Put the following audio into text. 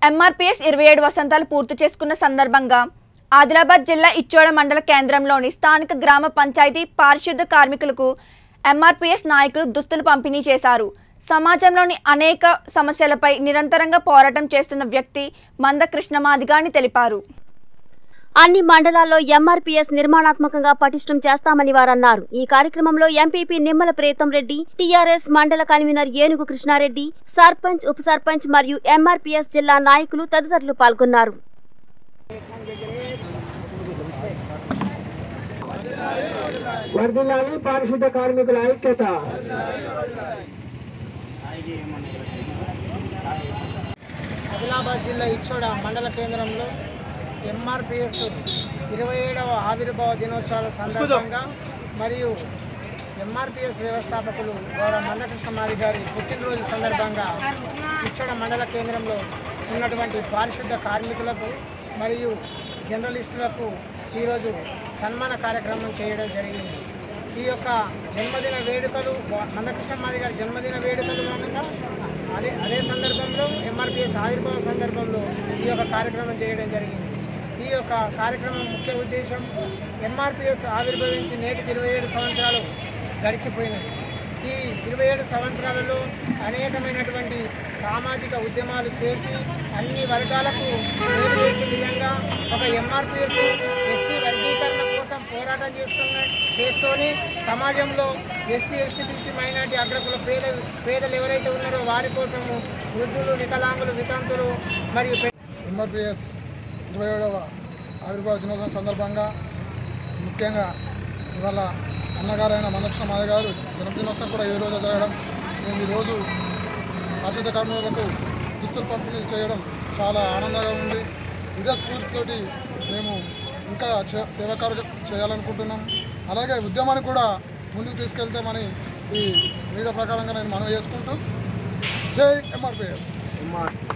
MRPS ఇరవై ఏడు వసంతాలు పూర్తి చేసుకున్న సందర్భంగా ఆదిలాబాద్ జిల్లా ఇచ్చోడ మండల కేంద్రంలోని స్థానిక గ్రామ పంచాయతీ పారిశుద్ధ కార్మికులకు ఎంఆర్పీఎస్ నాయకులు దుస్తులు పంపిణీ చేశారు సమాజంలోని అనేక సమస్యలపై నిరంతరంగా పోరాటం చేస్తున్న వ్యక్తి మంద కృష్ణమాదిగా అని తెలిపారు అన్ని మండలాల్లో ఎంఆర్పీఎస్ నిర్మాణాత్మకంగా పటిష్టం చేస్తామని వారన్నారు ఈ కార్యక్రమంలో ఎంపీపీ నిమ్మల ప్రీతం రెడ్డి టీఆర్ఎస్ మండల కన్వీనర్ ఏనుగు కృష్ణారెడ్డి సర్పంచ్ ఉప సర్పంచ్ మరియు ఎంఆర్పీఎస్ జిల్లా నాయకులు తదితరులు పాల్గొన్నారు వర్ధిల్లాలి పారిశుద్ధ కార్మికుల ఐక్యత ఆదిలాబాద్ జిల్లా ఇచ్చోడ మండల కేంద్రంలో ఎంఆర్పిఎస్ ఇరవై ఏడవ ఆవిర్భావ దినోత్సవాల సందర్భంగా మరియు ఎంఆర్పిఎస్ వ్యవస్థాపకులు గౌరవ మందకృష్ణమాది గారి పుట్టినరోజు సందర్భంగా ఇచ్చోడ మండల కేంద్రంలో ఉన్నటువంటి పారిశుద్ధ కార్మికులకు మరియు జర్నలిస్టులకు ఈరోజు సన్మాన కార్యక్రమం చేయడం జరిగింది ఈ యొక్క జన్మదిన వేడుకలు మందకృష్ణమాది గారి జన్మదిన వేడుకలు కనుక అదే అదే సందర్భంలో ఎంఆర్పిఎస్ ఆవిర్భావ సందర్భంలో ఈ యొక్క కార్యక్రమం చేయడం జరిగింది ఈ యొక్క కార్యక్రమం ముఖ్య ఉద్దేశం ఎంఆర్పిఎస్ ఆవిర్భవించి నేటికి ఇరవై ఏడు సంవత్సరాలు గడిచిపోయినాయి ఈ ఇరవై ఏడు సంవత్సరాలలో అనేకమైనటువంటి సామాజిక ఉద్యమాలు చేసి అన్ని వర్గాలకు మేలు చేసే విధంగా ఒక ఎంఆర్పిఎస్ ఎస్సీ వర్గీకరణ కోసం పోరాటం చేస్తున్న చేస్తూనే సమాజంలో ఎస్సీ ఎస్టీ బీసీ మైనార్టీ అగ్రకుల పేద పేదలు ఎవరైతే ఉన్నారో వారి కోసము వృద్ధులు వికలాంగులు వితంతులు మరియు పె- ఎంఆర్పిఎస్ ఇరవై ఏడవ ఆవిర్భావ దినోత్సవం సందర్భంగా ముఖ్యంగా ఇవాళ అన్నగారైన మందకృష్ణ మాయ గారు జన్మదినోత్సవం కూడా ఈ రోజు జరగడం మేము ఈరోజు పారిశుద్ధ కార్మికులకు దుస్తులు పంపిణీ చేయడం చాలా ఆనందంగా ఉంది ఇదే స్ఫూర్తితోటి మేము ఇంకా చే- సేవా కార్య చేయాలనుకుంటున్నాం అలాగే ఉద్యమాన్ని కూడా ముందుకు తీసుకెళ్తామని ఈ మీడియా ప్రకారంగా నేను మనవి చేసుకుంటూ జై ఎంఆర్పిఎస్